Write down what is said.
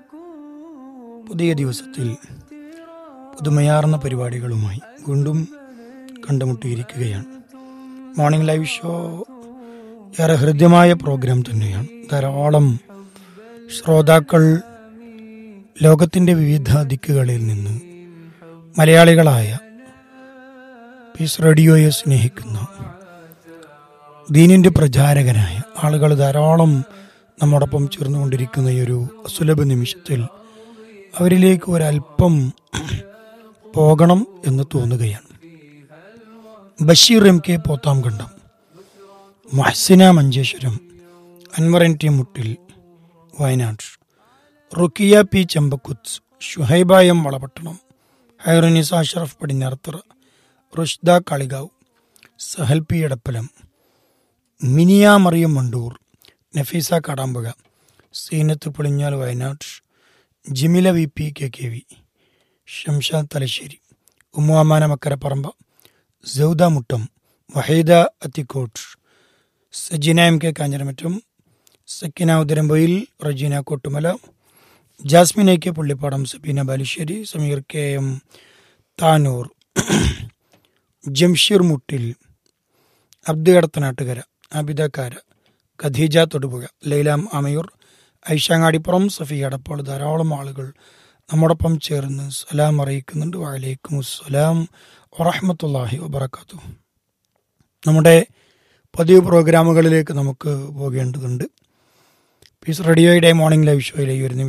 പുതിയ ദിവസത്തിൽ പുതുമയാർന്ന പരിപാടികളുമായി വീണ്ടും കണ്ടുമുട്ടിയിരിക്കുകയാണ് മോർണിംഗ് ലൈവ് ഷോ ഏറെ ഹൃദ്യമായ പ്രോഗ്രാം തന്നെയാണ് ധാരാളം ശ്രോതാക്കൾ ലോകത്തിൻ്റെ വിവിധ ദിക്കുകളിൽ നിന്ന് മലയാളികളായ പീസ് റേഡിയോയെ സ്നേഹിക്കുന്ന ദീനിൻ്റെ പ്രചാരകനായ ആളുകൾ ധാരാളം നമ്മോടൊപ്പം ചേർന്നുകൊണ്ടിരിക്കുന്ന ഈ ഒരു സുലഭ നിമിഷത്തിൽ അവരിലേക്ക് ഒരല്പം പോകണം എന്ന് തോന്നുകയാണ് Basheer M K Potham Kandam Mahasina Manjeshwaram Anwar N T Muttil Wayanad Rukkiya P Chembakkuth Shuhaiba M Valapattanam Hairunisa Ashraf Padinjarathara Rushda Kalikavu Sahal P Edappalam Miniya Mariyam Mandur Nafeesa Kadampuzha Seenath Pulinjal Wayanad Jimila V P K K V Shamshad Thalassery Ummuamana Makkaraparamba Sauda Muttam Waheeda Athikkottu Sajina M K Kanjiramattam Sakkina Udarampoyil Rajeena Kottumala Jasmine A K Pullippadam Sabeena Balussery Sameer K M Tanur Jamsheer Muttil Abdu കടത്തനാട്ടുകര അബിദക്കാര Khadija Thodupuzha ലൈലാം Amayur ഐഷാങ്ങാടിപ്പുറം സഫി അടപ്പോൾ ധാരാളം ആളുകൾ നമ്മോടൊപ്പം ചേർന്ന് സലാം അറിയിക്കുന്നുണ്ട് വലൈക്കും അസ്സലാം വറഹമത്തല്ലാഹി വബർക്കാത്തു നമ്മുടെ പതിവ് പ്രോഗ്രാമുകളിലേക്ക് നമുക്ക് പോകേണ്ടതുണ്ട് പീസ് റേഡിയോയുടെ മോർണിംഗ് ലൈവ് ഷോയിലെ ഈ ഒരു നിമിഷം